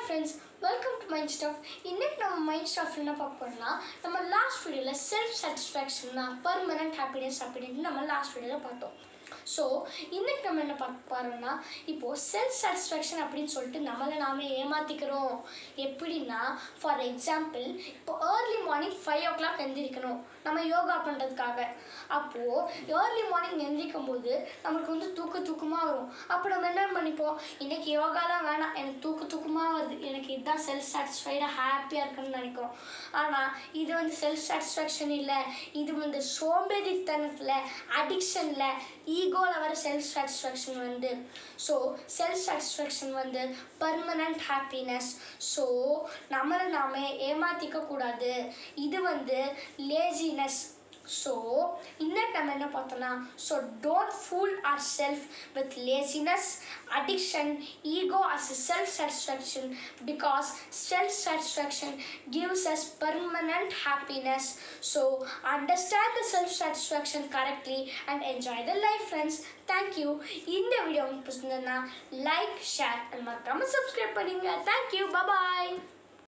friends welcome to mind staff இன்னைக்கு நம்ம mind staff என்ன பார்க்க போறோம்னா நம்ம லாஸ்ட் வீடியோவில் செல்ஃப் சாட்டிஸ்ஃபேக்ஷன் தான் பர்மனன்ட் ஹாப்பினஸ் அப்படின்னு நம்ம லாஸ்ட் வீடியோவில் பார்த்தோம் ஸோ இன்னைக்கு நம்ம என்ன பார்க்க போறோம்னா இப்போது செல்ஃப் சாட்டிஸ்ஃபேக்ஷன் அப்படின்னு சொல்லிட்டு நம்மளை நாமே ஏமாற்றிக்கிறோம் எப்படின்னா ஃபார் எக்ஸாம்பிள் இப்போ early morning five o'clock எந்திரிக்கணும் நம்ம யோகா பண்ணுறதுக்காக அப்போது ஏர்லி மார்னிங் எந்திரிக்கும் போது நம்மளுக்கு வந்து தூக்க தூக்கமாக வரும் அப்போ நம்ம என்ன பண்ணிப்போம் இன்னைக்கு யோகாலாம் வேணாம் எனக்கு தூக்க தூக்கமாக வருது எனக்கு இதுதான் செல்ஃப் சாட்டிஸ்ஃபைடாக ஹாப்பியாக இருக்குன்னு நினைக்கிறோம் ஆனால் இது வந்து செல்ஃப் சாட்டிஸ்ஃபேக்ஷன் இல்லை இது வந்து சோம்பேறித்தனத்தில் அடிக்ஷனில் ஈகோவில் வர செல்ஃப் சாட்டிஸ்ஃபேக்ஷன் வந்து ஸோ செல்ஃப் சாட்டிஸ்ஃபேக்ஷன் வந்து பர்மனண்ட் ஹாப்பினஸ் ஸோ நம்மளை நாமே ஏமாற்றிக்க கூடாது இது வந்து லேசினஸ் ஸோ இன்னைக்கு நம்ம என்ன பார்த்தோம்னா so don't fool our self with laziness addiction ego as self satisfaction because self satisfaction gives us permanent happiness so understand the self satisfaction correctly and enjoy the life friends thank you இந்த video உங்களுக்கு பிடிச்சிருந்ததுன்னா like share and மறக்காம subscribe பண்ணுங்க thank you bye bye